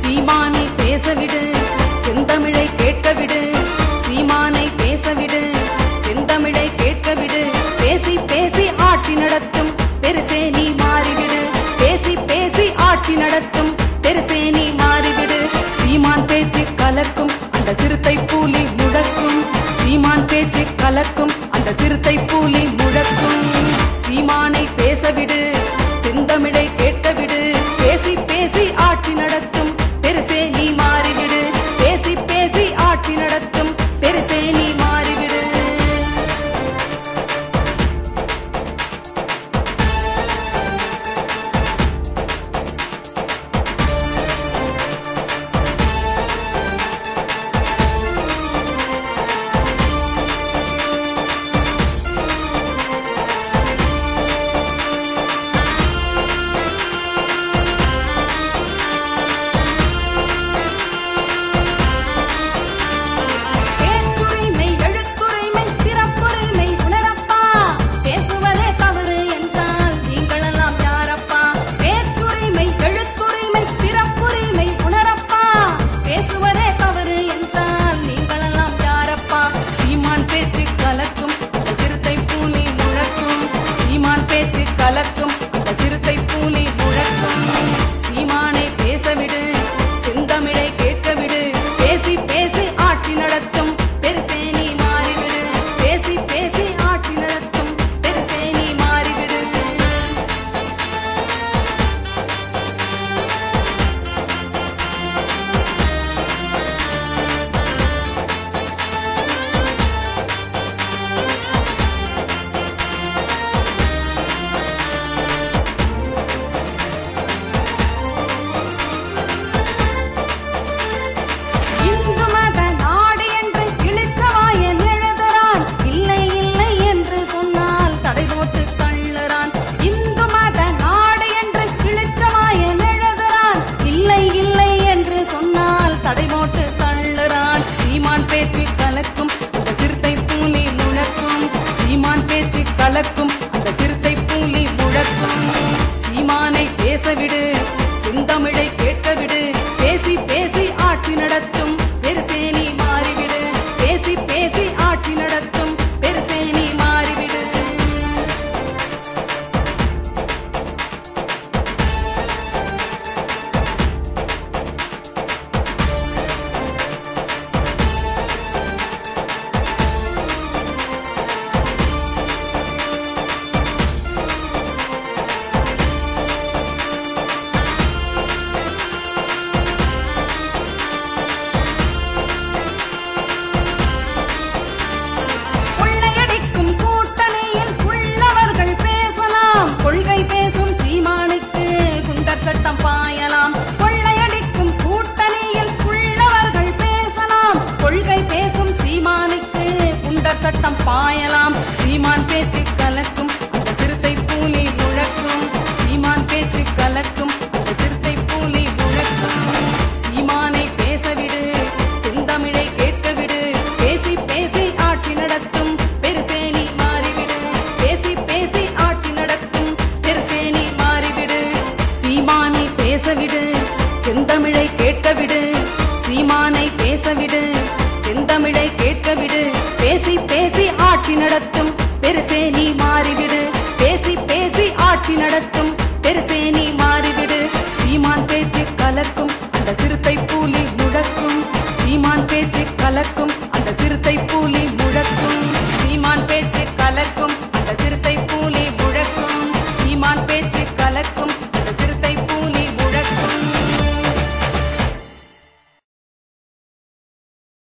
சீமானை பேசவிடு செந்தமிழை கேட்கவிடு சீமானை பேசவிடு செந்தமிழை கேட்கவிடு பேசி பேசி ஆட்சி நடத்தும் பெருசே நீ மாறிவிடு பேசி பேசி ஆட்சி நடத்தும் பெருசே நீ மாறிவிடு சீமான் பேச்சு கலக்கும் அந்த சிறுத்தை பூலி முழக்கும் சீமான் பேச்சு கலக்கும் அந்த சிறுத்தை பூலி முழக்கும் சீமானை பேசவிடு செந்தமிழை கேட்கவிடு பேசி பேசி ஆட்சி நடத்தும் பெருசே நீ மாறிவிடு பேசி பேசி ஆட்சி நடத்தும் பெருசே நீ மாறிவிடு பேச்சுரிமை எழுத்துரிமை சிறப்புரிமை உணரப்பா பேசுவதே தவறு என்றால் நீங்களெல்லாம் யாரப்பா பேச்சுரிமை எழுத்துரிமை சிறப்புரிமை உணரப்பா பேசுவதே தவறு என்றால் நீங்களெல்லாம் யாரப்பா சீமான் பேச்சு கலக்கும் அந்த சிறுத்தை பூலி முழக்கும் சீமான் பேச்சு கலக்கும் அந்த சிறுத்தை பூலி முழக்கும் சீமானை பேசவிடு செந்தமிழை கேட்கவிடு பேசி பேசி ஆட்சி நடத்தும் பெருசே நீ மாறிவிடு பேசி பேசி ஆட்சி நடத்தும் பெருசே நீ மாறிவிடு இந்து மத நாடு என்று கிழித்தவாயன் எழுதுறான் இல்லை இல்லை என்று சொன்னால் தடை போட்டு தள்ளுறான் இந்து மத நாடு என்று கிழித்தவாயன் எழுதுறான் இல்லை இல்லை என்று சொன்னால் தடை போட்டு தள்ளுறான் சீமான் பேச்சு கலக்கும் அந்த சிறுத்தை பூலி முழக்கும் சீமான் பேச்சு கலக்கும் அந்த சிறுத்தை பூலி முழக்கும் சீமானை பேசவிடு செந்தமிழை கேட்கவிடு பேசி பேசி ஆட்சி நடத்தும் பெருசே நீ மாறிவிடு பேசி பேசி ஆட்சி நடத்தும் பெருசே நீ மாறிவிடு கொள்ளையடிக்கும் கூட்டணியில் உள்ளவர்கள் பேசலாம் கொள்கை பேசும் சீமானுக்கு குண்டர் சட்டம் பாயலாம் கொள்ளையடிக்கும் கூட்டணியில் உள்ளவர்கள் பேசலாம் கொள்கை பேசும் சீமானுக்கு குண்டர் சட்டம் பாயலாம் சீமான் பேச்சு கலக்கும் அந்த சிறுத்தை பூலி முழக்கும் சீமான் பேச்சு கலக்கும் அந்த சிறுத்தை பூலி முழக்கும் சீமானை பேசவிடு செந்தமிழை கேட்கவிடு பேசி பேசி ஆட்சி நடத்தும் பெருசே நீ மாறிவிடு பேசி பேசி ஆட்சி நடத்தும் பெருசே நீ மாறிவிடு சீமானை பேசவிடு செந்தமிழை கேட்கவிடு சீமானை பேசவிடு செந்தமிழை கேட்கவிடு பேசி பேசி ஆட்சி நடத்தும் பெருசே நீ மாறிவிடு